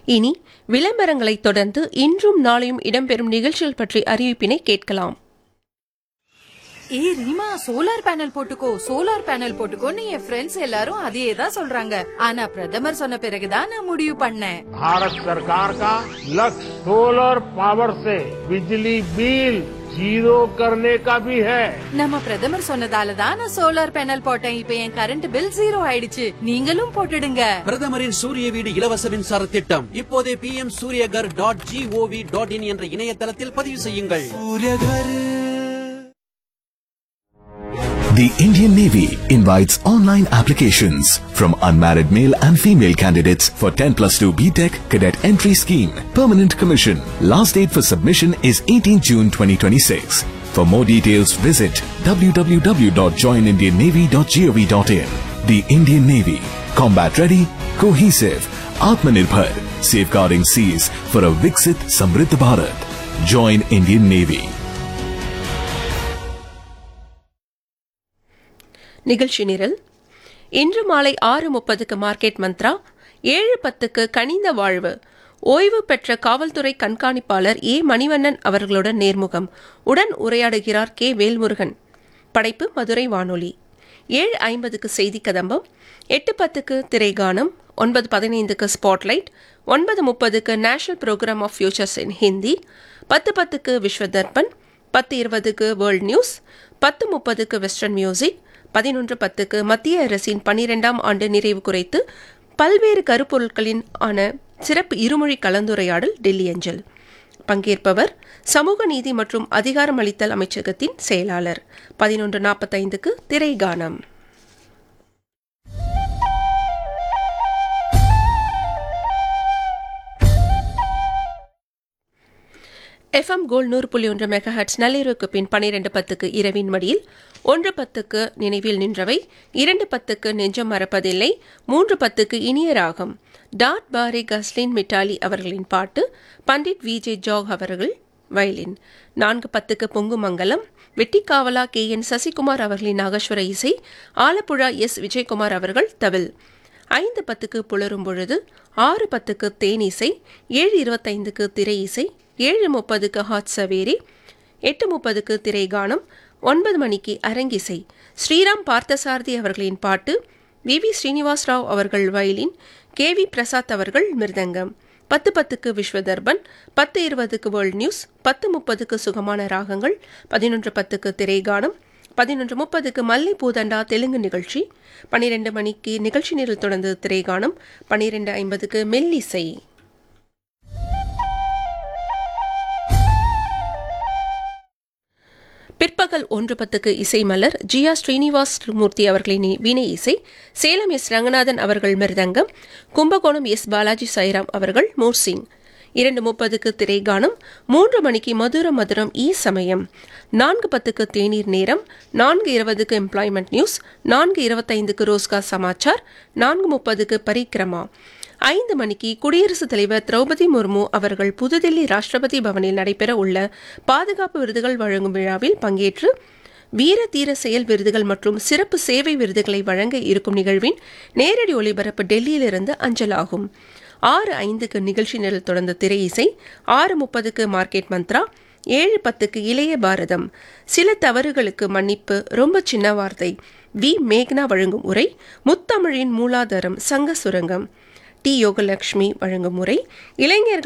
இனி விளம்பரங்களைத் தொடர்ந்து இன்றும் நாளையும் இடம்பெறும் நிகழ்ச்சிகள் பற்றி அறிவிப்பினை கேட்கலாம் ஏய் ரீமா சோலார் பேனல் போட்டுக்கோ சோலார் பேனல் போட்டுக்கோன்னு என் ஃப்ரெண்ட்ஸ் எல்லாரும் அதையே தான் சொல்றாங்க ஆனா பிரதமர் சொன்ன பிறகுதான் நான் முடிவு பண்ணேன் भारत सरकार का लक्ष्य सोलर पावर से बिजली बिल जीरो करने का भी है நம்ம பிரதமர் சொன்னதால தான் நான் சோலார் பேனல் போட்டேன் இப்ப என் கரண்ட் பில் ஜீரோ ஆயிடுச்சு நீங்களும் போட்டுடுங்க பிரதமரின் சூரிய வீடு இலவச மின்சார திட்டம் இப்போதே P M Suryaghar dot GOV dot in என்ற இணையதளத்தில் பதிவு செய்யுங்கள் The Indian Navy invites online applications from unmarried male and female candidates for 10 plus 2 BTEC cadet entry scheme. Permanent commission. Last date for submission is 18 June 2026. For more details, visit www.joinindiannavy.gov.in. The Indian Navy. Combat ready, cohesive, Atmanirbhar, safeguarding seas for a Viksit Samriddh Bharat. Join Indian Navy. நிகழ்ச்சி நிரல் இன்று மாலை ஆறு முப்பதுக்கு market Mantra ஏழு பத்துக்கு கனிந்த வாழ்வு ஓய்வு பெற்ற காவல்துறை கண்காணிப்பாளர் ஏ மணிவண்ணன் அவர்களுடன் நேர்முகம் உடன் உரையாடுகிறார் கே வேல்முருகன் படைப்பு மதுரை வானொலி ஏழு ஐம்பதுக்கு செய்தி கதம்பம் எட்டு பத்துக்கு திரைகானம் ஒன்பது பதினைந்துக்கு ஸ்பாட்லைட் ஒன்பது முப்பதுக்கு national programme of features in Hindi பத்து பத்துக்கு விஸ்வ தர்பன் பத்து இருபதுக்கு வேர்ல்ட் நியூஸ் பத்து முப்பதுக்கு வெஸ்டர்ன் மியூசிக் பதினொன்று பத்துக்கு மத்திய அரசின் பனிரெண்டாம் ஆண்டு நிறைவு குறித்து பல்வேறு கருப்பொருட்களின் ஆன சிறப்பு இருமொழி கலந்துரையாடல் டெல்லி அஞ்சல் பங்கேற்பவர் சமூக நீதி மற்றும் அதிகாரமளித்தல் அமைச்சகத்தின் செயலாளர் பதினொன்று நாற்பத்தைந்துக்கு திரைகானம் எஃப்எம் கோல் நூறு புள்ளி ஒன்று மெகா ஹட்ஸ் நள்ளிரவுக்கு பின் பனிரெண்டு பத்துக்கு இரவின் மடியில் ஒன்று பத்துக்கு நினைவில் நின்றவை இரண்டு பத்துக்கு நெஞ்சம் மறப்பதில்லை மூன்று பத்துக்கு இனிய ராகம் டாட் பாரி கஸ்லின் மிட்டாலி அவர்களின் பாட்டு பண்டிட் விஜே ஜாக் அவர்கள் வயலின் நான்கு பத்துக்கு பொங்குமங்கலம் வெட்டிக்காவலா கே என் சசிகுமார் அவர்களின் நாகஸ்வர இசை ஆலப்புழா எஸ் விஜயகுமார் அவர்கள் தவில் ஐந்து பத்துக்கு புலரும் பொழுது ஆறு பத்துக்கு தேனிசை ஏழு இருபத்தைந்துக்கு திரை இசை ஏழு முப்பதுக்கு ஹாட் சவேரி எட்டு முப்பதுக்கு திரைகானம் ஒன்பது மணிக்கு அரங்கிசை ஸ்ரீராம் பார்த்தசாரதி அவர்களின் பாட்டு வி வி ஸ்ரீனிவாஸ் ராவ் அவர்கள் வயலின் கே வி பிரசாத் அவர்கள் மிருதங்கம் பத்து பத்துக்கு விஸ்வதர்பன் பத்து இருபதுக்கு வேர்ல்ட் நியூஸ் பத்து முப்பதுக்கு சுகமான ராகங்கள் பதினொன்று பத்துக்கு திரைகானம் பதினொன்று முப்பதுக்கு மல்லை பூதண்டா தெலுங்கு நிகழ்ச்சி பன்னிரெண்டு மணிக்கு நிகழ்ச்சி நிரல் தொடர்ந்து திரைகானம் பன்னிரெண்டு ஐம்பதுக்கு மெல்லிசை பிற்பகல் ஒன்று பத்துக்கு இசை மலர் ஜியா ஸ்ரீனிவாஸ் மூர்த்தி அவர்களின் வீணை இசை சேலம் எஸ் ரங்கநாதன் அவர்கள் மிருதங்கம் கும்பகோணம் எஸ் பாலாஜி சைராம் அவர்கள் மோர்சிங் இரண்டு முப்பதுக்கு திரைகானம் மூன்று மணிக்கு மதுர மதுரம் ஈ சமயம் நான்கு பத்துக்கு தேநீர் நேரம் நான்கு இருபதுக்கு எம்ப்ளாய்மெண்ட் நியூஸ் நான்கு இருபத்தைந்துக்கு ரோஸ்கார் சமாச்சார் நான்கு முப்பதுக்கு பரிக்கிரமா ஐந்து மணிக்கு குடியரசுத் தலைவர் திரௌபதி முர்மு அவர்கள் புதுதில்லி ராஷ்டிரபதி பவனில் நடைபெற உள்ள பாதுகாப்பு விருதுகள் வழங்கும் விழாவில் பங்கேற்று வீர தீர செயல் விருதுகள் மற்றும் சிறப்பு சேவை விருதுகளை வழங்க இருக்கும் நிகழ்வின் நேரடி ஒளிபரப்பு டெல்லியிலிருந்து அஞ்சலாகும் ஆறு ஐந்துக்கு நிகழ்ச்சி நிரல் தொடர்ந்த திரை இசை ஆறு முப்பதுக்கு மார்க்கெட் மந்த்ரா ஏழு பத்துக்கு இளைய பாரதம் சில தவறுகளுக்கு மன்னிப்பு ரொம்ப சின்ன வார்த்தை வி மேக்னா வழங்கும் உரை முத்தமிழின் மூலாதாரம் சங்க சுரங்கம் டி யோகலட்சுமி வழங்கும் முறை இளைஞர்கள்